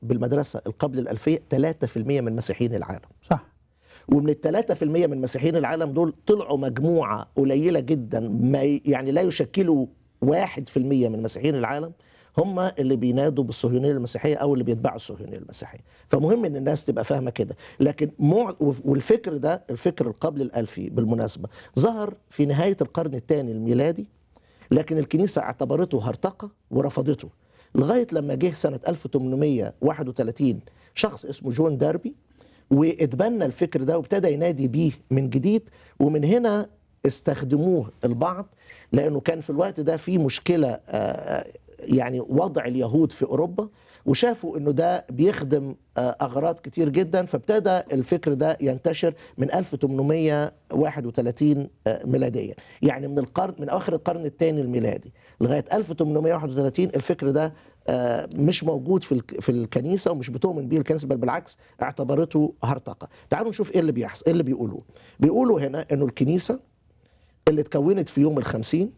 بالمدرسه القبل الالفيه 3% من مسيحيين العالم صح ومن ال 3% من مسيحيين العالم دول طلعوا مجموعه قليله جدا ما ي- يعني لا يشكلوا 1% من مسيحيين العالم هم اللي بينادوا بالصهيونيه المسيحيه او اللي بيتبعوا الصهيونيه المسيحيه فمهم ان الناس تبقى فاهمه كده لكن مع والفكر ده الفكر القبل الالفي بالمناسبه ظهر في نهايه القرن الثاني الميلادي لكن الكنيسه اعتبرته هرطقه ورفضته لغايه لما جه سنه 1831 شخص اسمه جون داربي واتبنى الفكر ده وابتدى ينادي بيه من جديد ومن هنا استخدموه البعض لانه كان في الوقت ده في مشكله آه، يعني وضع اليهود في اوروبا وشافوا انه ده بيخدم آه، اغراض كتير جدا فابتدى الفكر ده ينتشر من 1831 آه، ميلاديا يعني من القرن من اواخر القرن الثاني الميلادي لغايه 1831 الفكر ده آه، مش موجود في الك- في الكنيسه ومش بتؤمن بيه الكنيسه بل بالعكس اعتبرته هرطقه تعالوا نشوف ايه اللي بيحصل ايه اللي بيقولوه بيقولوا هنا انه الكنيسه اللي اتكونت في يوم الخمسين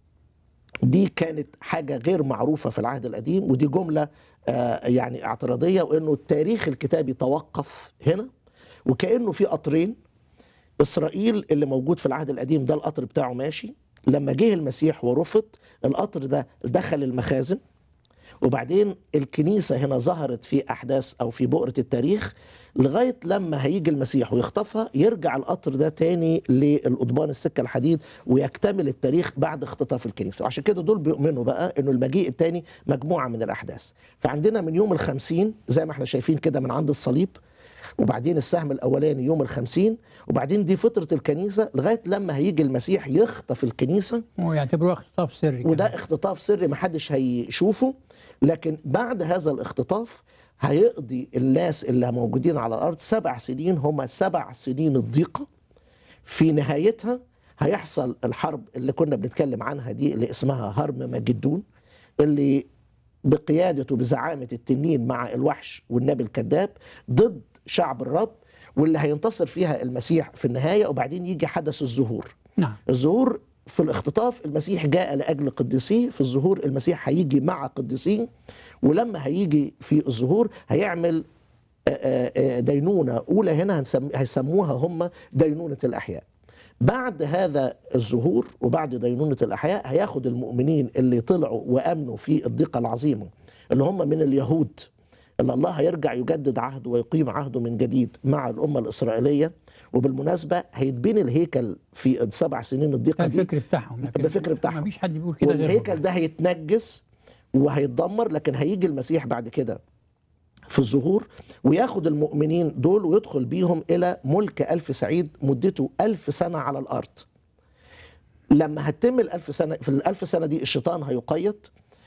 دي كانت حاجة غير معروفة في العهد القديم ودي جملة آه، يعني اعتراضية وانه التاريخ الكتابي توقف هنا وكأنه في قطرين إسرائيل اللي موجود في العهد القديم ده القطر بتاعه ماشي لما جه المسيح ورفض القطر ده دخل المخازن وبعدين الكنيسة هنا ظهرت في أحداث أو في بؤرة التاريخ لغاية لما هيجي المسيح ويخطفها يرجع القطر ده تاني للقضبان السكة الحديد ويكتمل التاريخ بعد اختطاف الكنيسة وعشان كده دول بيؤمنوا بقى أنه المجيء التاني مجموعة من الأحداث فعندنا من يوم الخمسين زي ما احنا شايفين كده من عند الصليب وبعدين السهم الاولاني يوم الخمسين وبعدين دي فتره الكنيسه لغايه لما هيجي المسيح يخطف الكنيسه ويعتبروها اختطاف سري وده كمان. اختطاف سري محدش هيشوفه لكن بعد هذا الاختطاف هيقضي الناس اللي موجودين على الارض سبع سنين هم سبع سنين الضيقه في نهايتها هيحصل الحرب اللي كنا بنتكلم عنها دي اللي اسمها هرم مجدون اللي بقيادته بزعامه التنين مع الوحش والنبي الكذاب ضد شعب الرب واللي هينتصر فيها المسيح في النهايه وبعدين يجي حدث الظهور نعم الظهور في الاختطاف المسيح جاء لاجل قديسيه في الظهور المسيح هيجي مع قديسيه ولما هيجي في الظهور هيعمل آه، آه، آه، دينونه اولى هنا هنسم- هيسموها هم دينونه الاحياء بعد هذا الظهور وبعد دينونه الاحياء هياخد المؤمنين اللي طلعوا وامنوا في الضيقه العظيمه اللي هم من اليهود اللي الله هيرجع يجدد عهده ويقيم عهده من جديد مع الامه الاسرائيليه وبالمناسبه هيتبني الهيكل في السبع سنين ده الضيقه دي الفكر بتاعهم لكن بالفكر بتاعهم. ما فيش حد بيقول كده غيرهم والهيكل ده هيتنجس وهيتدمر لكن هيجي المسيح بعد كده في الظهور وياخد المؤمنين دول ويدخل بيهم إلى ملك ألف سعيد مدته ألف سنة على الأرض لما هتتم الألف سنة في الألف سنة دي الشيطان هيقيد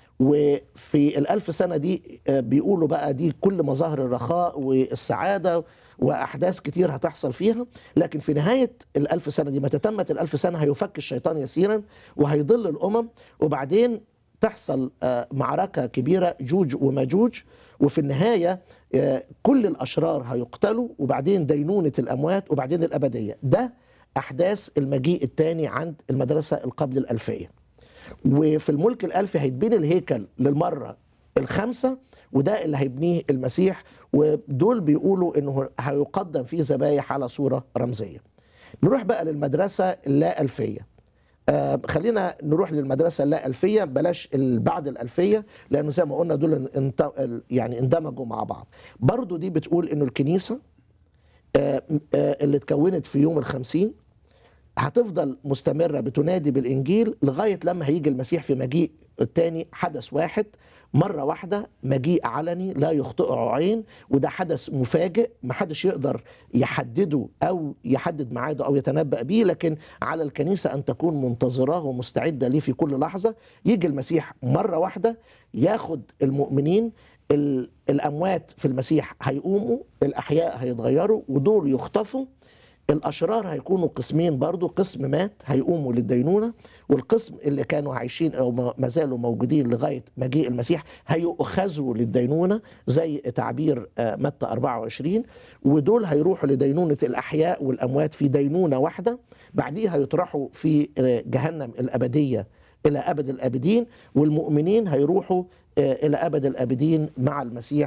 وفي الألف سنة دي آه، بيقولوا بقى دي كل مظاهر الرخاء والسعادة وأحداث كتير هتحصل فيها لكن في نهاية الألف سنة دي متى تمت الألف سنة هيفك الشيطان يسيرا وهيضل الأمم وبعدين تحصل آه، معركة كبيرة جوج وماجوج وفي النهاية آه، كل الأشرار هيقتلوا وبعدين دينونة الأموات وبعدين الأبدية ده أحداث المجيء الثاني عند المدرسة القبل الألفية وفي الملك الألفي هيتبني الهيكل للمرة الخامسة وده اللي هيبنيه المسيح ودول بيقولوا انه هيقدم فيه ذبايح على صورة رمزية نروح بقى للمدرسة اللا ألفية آه خلينا نروح للمدرسة اللا ألفية بلاش ال- بعد الألفية لأنه زي ما قلنا دول انت يعني اندمجوا مع بعض برضو دي بتقول إنه الكنيسة آه آه اللي اتكونت في يوم الخمسين هتفضل مستمرة بتنادي بالإنجيل لغاية لما هيجي المسيح في مجيء التاني حدث واحد مرة واحدة مجيء علني لا يخطئه عين وده حدث مفاجئ محدش يقدر يحدده أو يحدد ميعاده أو يتنبأ به لكن على الكنيسة أن تكون منتظراه ومستعدة ليه في كل لحظة يجي المسيح مرة واحدة ياخد المؤمنين ال- الأموات في المسيح هيقوموا الأحياء هيتغيروا ودول يخطفوا الاشرار هيكونوا قسمين برضو قسم مات هيقوموا للدينونه والقسم اللي كانوا عايشين او ما ما زالوا موجودين لغايه مجيء المسيح هيؤخذوا للدينونه زي تعبير آه، متى 24 ودول هيروحوا لدينونه الاحياء والاموات في دينونه واحده بعديها يطرحوا في آه، جهنم الابديه الى ابد الابدين والمؤمنين هيروحوا آه، الى ابد الابدين مع المسيح